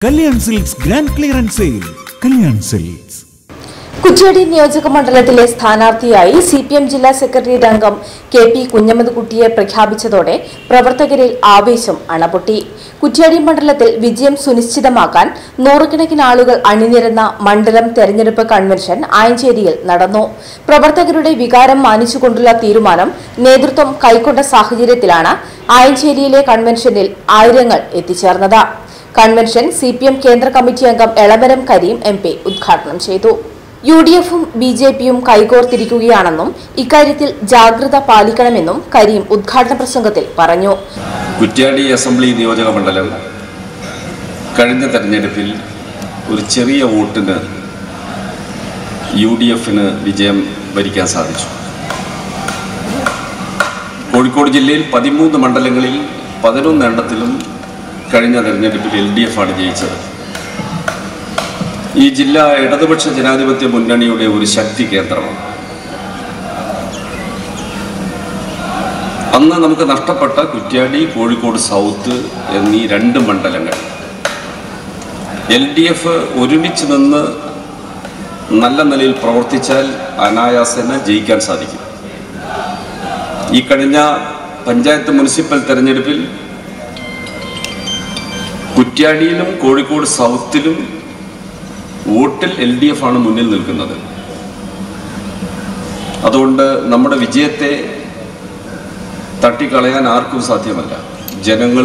Kalyan silks grand clearance sale Kalyan silks Kuttiady നിയോജക മണ്ഡലത്തിലെ സ്ഥാനാർത്ഥിയായി സി പി എം ജില്ലാ സെക്രട്ടേറിയറ്റ് അംഗം കെ പി കുഞ്ഞമ്മദ്കുട്ടിയെ പ്രഖ്യാപിച്ചതോടെ പ്രവർത്തകരിൽ ആവേശം അണപൊട്ടി കുറ്റ്യാടി മണ്ഡലത്തിൽ വിജയം സുനിശ്ചിതമാക്കാൻ നൂറുകണക്കിന് ആളുകൾ അണിനിരന്ന മണ്ഡലം തെരഞ്ഞെടുപ്പ് കൺവെൻഷൻ ആയഞ്ചേരിയിൽ നടന്നു പ്രവർത്തകരുടെ വികാരം മാനിച്ചുകൊണ്ടുള്ള തീരുമാനം നേതൃത്വം കൈക്കൊണ്ട സാഹചര്യത്തിലാണ് ആയഞ്ചേരിയിലെ കൺവെൻഷനിൽ ആയിരങ്ങൾ എത്തിച്ചേർന്നത് കൺവെൻഷൻ സി പി എം കേന്ദ്ര കമ്മിറ്റി അംഗം എളമരം കരീം എം പി ഉദ്ഘാടനം ചെയ്തു യു ഡി എഫും ബി ജെ പിയും കൈകോർത്തിരിക്കുകയാണെന്നും ഇക്കാര്യത്തിൽ ജാഗ്രത പാലിക്കണമെന്നും കരീം ഉദ്ഘാടന പ്രസംഗത്തിൽ പറഞ്ഞു കുറ്റ്യാടി അസംബ്ലി നിയോജക മണ്ഡലം കഴിഞ്ഞ തെരഞ്ഞെടുപ്പിൽ ഒരു ചെറിയ വോട്ടിന് യു ഡി എഫിന് വിജയം വരിക്കാൻ സാധിച്ചു കോഴിക്കോട് ജില്ലയിൽ പതിമൂന്ന് മണ്ഡലങ്ങളിൽ പതിനൊന്നെണ്ണത്തിലും കഴിഞ്ഞ തെരഞ്ഞെടുപ്പിൽ എൽ ഡി എഫ് ആണ് ജയിച്ചത് ഈ ജില്ല ഇടതുപക്ഷ ജനാധിപത്യ മുന്നണിയുടെ ഒരു ശക്തി കേന്ദ്രമാണ് അന്ന് നമുക്ക് നഷ്ടപ്പെട്ട കുറ്റ്യാടി കോഴിക്കോട് സൗത്ത് എന്നീ രണ്ട് മണ്ഡലങ്ങൾ എൽ ഡി എഫ് ഒരുമിച്ച് നിന്ന് നല്ല നിലയിൽ പ്രവർത്തിച്ചാൽ അനായാസേന ജയിക്കാൻ സാധിക്കും ഈ കഴിഞ്ഞ പഞ്ചായത്ത് മുനിസിപ്പൽ തെരഞ്ഞെടുപ്പിൽ കുറ്റ്യാടിയിലും കോഴിക്കോട് സൗത്തിലും വോട്ടിൽ എൽ ഡി എഫ് ആണ് മുന്നിൽ നിൽക്കുന്നത് അതുകൊണ്ട് നമ്മുടെ വിജയത്തെ തട്ടിക്കളയാൻ ആർക്കും സാധ്യമല്ല ജനങ്ങൾ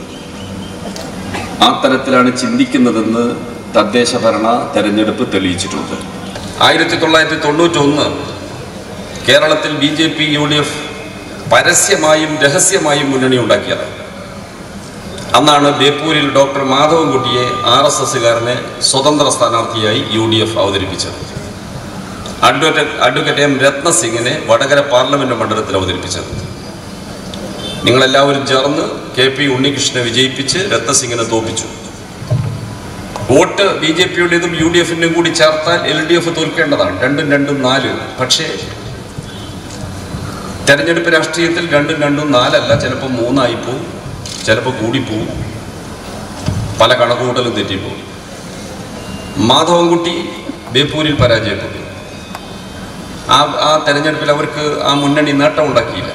ആ തരത്തിലാണ് ചിന്തിക്കുന്നതെന്ന് തദ്ദേശ ഭരണ തെരഞ്ഞെടുപ്പ് തെളിയിച്ചിട്ടുണ്ട് ആയിരത്തി തൊള്ളായിരത്തി തൊണ്ണൂറ്റി ഒന്ന് കേരളത്തിൽ B J P U D F പരസ്യമായും രഹസ്യമായും മുന്നണി ഉണ്ടാക്കിയത് അന്നാണ് ബേപ്പൂരിൽ ഡോക്ടർ മാധവൻകുട്ടിയെ ആർ എസ് എസുകാരനെ സ്വതന്ത്ര സ്ഥാനാർത്ഥിയായി യു ഡി എഫ് അവതരിപ്പിച്ചത് അഡ്വക്കേറ്റ് അഡ്വക്കേറ്റ് എം രത്നസിംഗിനെ വടകര പാർലമെന്റ് മണ്ഡലത്തിൽ അവതരിപ്പിച്ചത് നിങ്ങളെല്ലാവരും ചേർന്ന് കെ പി ഉണ്ണികൃഷ്ണനെ വിജയിപ്പിച്ച് രത്നസിംഗിനെ തോപ്പിച്ചു വോട്ട് ബി ജെ പിയുടേതും യു ഡി എഫിൻ്റെയും കൂടി ചേർത്താൽ എൽ ഡി എഫ് തോൽക്കേണ്ടതാണ് രണ്ടും രണ്ടും നാല് പക്ഷേ തെരഞ്ഞെടുപ്പ് രാഷ്ട്രീയത്തിൽ രണ്ടും രണ്ടും നാലല്ല ചിലപ്പോൾ മൂന്നായി പോവും ചിലപ്പോൾ കൂടിപ്പോവും പല കണക്കുകൂട്ടലും തെറ്റിപ്പോവും മാധവൻകുട്ടി ബേപ്പൂരിൽ പരാജയപ്പെട്ടു ആ ആ തെരഞ്ഞെടുപ്പിൽ അവർക്ക് ആ മുന്നണി നേട്ടം ഉണ്ടാക്കിയില്ല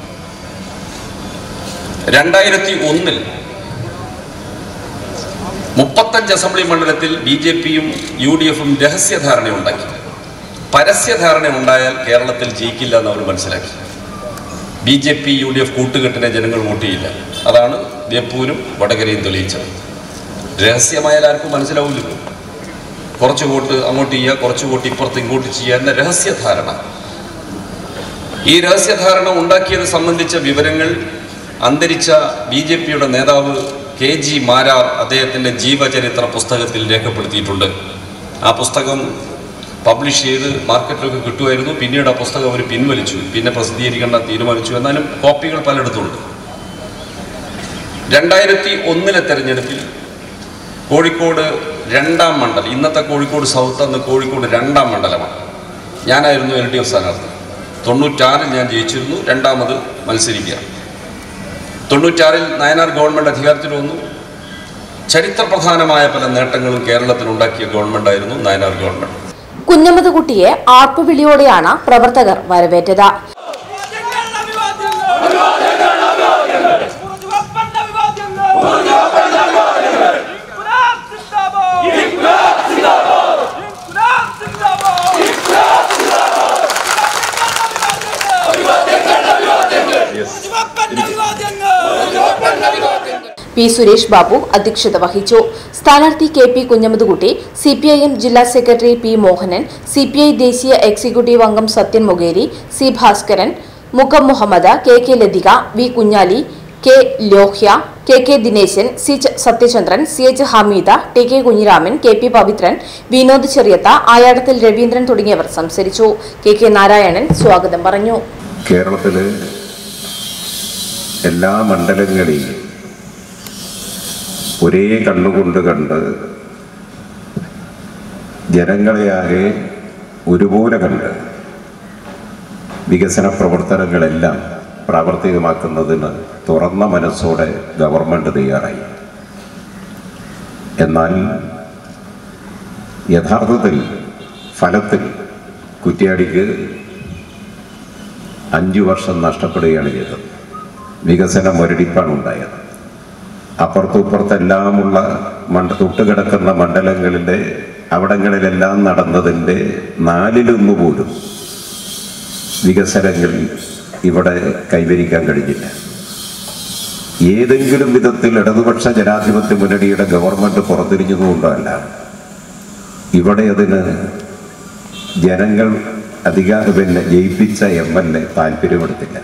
രണ്ടായിരത്തി ഒന്നിൽ മുപ്പത്തഞ്ച് അസംബ്ലി മണ്ഡലത്തിൽ ബി ജെ പിയും യു ഡി എഫും രഹസ്യധാരണ ഉണ്ടാക്കി പരസ്യധാരണ ഉണ്ടായാൽ കേരളത്തിൽ ജയിക്കില്ല എന്ന് അവർ മനസ്സിലാക്കി B J P U D F കൂട്ടുകെട്ടിനെ ജനങ്ങൾ വോട്ട് ചെയ്യില്ല അതാണ് ബേപ്പൂരും വടകരയും തെളിയിച്ചത് രഹസ്യമായാൽ ആർക്കും മനസ്സിലാവില്ലല്ലോ കുറച്ച് വോട്ട് അങ്ങോട്ട് ചെയ്യുക കുറച്ച് വോട്ട് ഇപ്പുറത്ത് ഇങ്ങോട്ട് ചെയ്യുക എന്ന രഹസ്യധാരണ ഈ രഹസ്യധാരണ ഉണ്ടാക്കിയത് സംബന്ധിച്ച വിവരങ്ങൾ അന്തരിച്ച ബി ജെ പിയുടെ നേതാവ് കെ ജി മാരാർ അദ്ദേഹത്തിൻ്റെ ജീവചരിത്ര പുസ്തകത്തിൽ രേഖപ്പെടുത്തിയിട്ടുണ്ട് ആ പുസ്തകം പബ്ലിഷ് ചെയ്ത് മാർക്കറ്റിലൊക്കെ കിട്ടുമായിരുന്നു പിന്നീട് ആ പുസ്തകം അവർ പിൻവലിച്ചു പിന്നെ പ്രസിദ്ധീകരിക്കേണ്ട തീരുമാനിച്ചു എന്നാലും കോപ്പികൾ പലയിടത്തുണ്ട് രണ്ടായിരത്തി ഒന്നിലെ തെരഞ്ഞെടുപ്പിൽ കോഴിക്കോട് രണ്ടാം മണ്ഡലം ഇന്നത്തെ കോഴിക്കോട് സൗത്ത് അന്ന് കോഴിക്കോട് രണ്ടാം മണ്ഡലമാണ് ഞാനായിരുന്നു എൽ ഡി എഫ് സ്ഥാനാർത്ഥി തൊണ്ണൂറ്റാറിൽ ഞാൻ ജയിച്ചിരുന്നു രണ്ടാമത് മത്സരിക്കുക തൊണ്ണൂറ്റാറിൽ നയനാർ ഗവൺമെൻറ് അധികാരത്തിൽ വന്നു ചരിത്രപ്രധാനമായ പല നേട്ടങ്ങളും കേരളത്തിൽ ഉണ്ടാക്കിയ ഗവൺമെൻറ്റായിരുന്നു നയനാർ ഗവൺമെൻറ് കുഞ്ഞമ്മദ്കുട്ടിയെ ആർപ്പുവിളിയോടെയാണ് പ്രവർത്തകർ വരവേറ്റത് പി സുരേഷ് ബാബു അധ്യക്ഷത വഹിച്ചു സ്ഥാനാർത്ഥി K P Kunhammedkutty C P I M ജില്ലാ secretary P Mohanan C P I ദേശീയ എക്സിക്യൂട്ടീവ് അംഗം സത്യൻ മൊകേരി സി ഭാസ്കരൻ മുഖം Muhammed K K Lathika V Kunhali K Lohya K K Dineshan C ച- Sathyachandran C H Hameeda T K Kunhiraman K P Pavithran Vinod Cheriyath Ayadathil Raveendran തുടങ്ങിയവർ സംസാരിച്ചു കെ കെ നാരായണൻ സ്വാഗതം പറഞ്ഞു കേരളത്തിലെ എല്ലാ മണ്ഡലങ്ങളെയും ഒരേ കണ്ണുകൊണ്ട് കണ്ട് ജനങ്ങളെയാകെ ഒരുപോലെ കണ്ട് വികസന പ്രവർത്തനങ്ങളെല്ലാം പ്രാവർത്തികമാക്കുന്നതിന് തുറന്ന മനസ്സോടെ ഗവൺമെൻറ് തയ്യാറായി എന്നാൽ യഥാർത്ഥത്തിൽ ഫലത്തിൽ കുറ്റ്യാടിക്ക് അഞ്ചു വർഷം നഷ്ടപ്പെടുകയാണ് ചെയ്തത് വികസന മുരടിപ്പാണ് ഉണ്ടായത് അപ്പുറത്തും ഇപ്പുറത്തെല്ലാമുള്ള മണ്ഡ തൊട്ടുകിടക്കുന്ന മണ്ഡലങ്ങളിലെ അവിടങ്ങളിലെല്ലാം നടന്നതിൻ്റെ നാലിലൊന്നു പോലും വികസനങ്ങൾ ഇവിടെ കൈവരിക്കാൻ കഴിഞ്ഞില്ല ഏതെങ്കിലും വിധത്തിൽ ഇടതുപക്ഷ ജനാധിപത്യ മുന്നണിയുടെ ഗവൺമെന്റ് പുറത്തിരിഞ്ഞതുകൊണ്ടല്ല ഇവിടെ അതിന് ജനങ്ങൾ അധികാര പിന്നെ ജയിപ്പിച്ച എം എൽ എ താല്പര്യമെടുത്തില്ല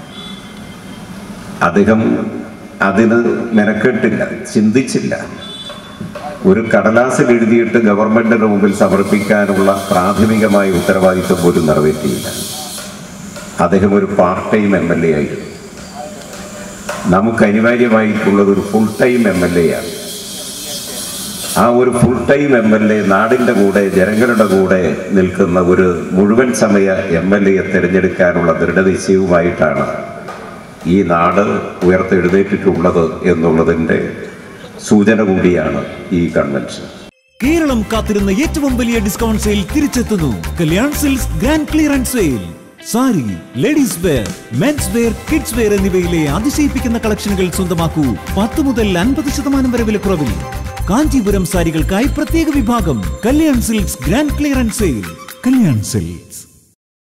അദ്ദേഹം അതിന് മെനക്കെട്ടില്ല ചിന്തിച്ചില്ല ഒരു കടലാസിൽ എഴുതിയിട്ട് ഗവൺമെന്റിന് മുമ്പിൽ സമർപ്പിക്കാനുള്ള പ്രാഥമികമായ ഉത്തരവാദിത്വം പോലും നിറവേറ്റിയില്ല അദ്ദേഹം ഒരു part time M L A ആയിരുന്നു നമുക്ക് അനിവാര്യമായിട്ടുള്ളത് ഒരു full time M L A ആണ് ആ ഒരു full time M L A നാടിൻ്റെ കൂടെ ജനങ്ങളുടെ കൂടെ നിൽക്കുന്ന ഒരു മുഴുവൻ സമയ എം എൽ എയെ തിരഞ്ഞെടുക്കാനുള്ള ദൃഢനിശ്ചയവുമായിട്ടാണ് ഈ നാട് ഉയർത്തെഴുന്നേറ്റിട്ടുള്ളത് എന്നുള്ളതിൻ്റെ സൂചന കൂടിയാണ് ഈ കൺവെൻഷൻ കേരളം കാത്തിരുന്ന ഏറ്റവും വലിയ ഡിസ്കൗണ്ട് സെയിൽ തിരിച്ചെത്തുന്നു Kalyan silks grand clearance sale sari ladies wear men's wear kids wear എന്നിവയിലെ അതിശയിപ്പിക്കുന്ന കളക്ഷനുകൾ സ്വന്തമാക്കൂ പത്ത് മുതൽ അൻപത് ശതമാനം വരെ വിലക്കുറവിൽ കാഞ്ചീപുരം സാരികൾക്കായി പ്രത്യേക വിഭാഗം Kalyan silks grand clearance sale Kalyan silk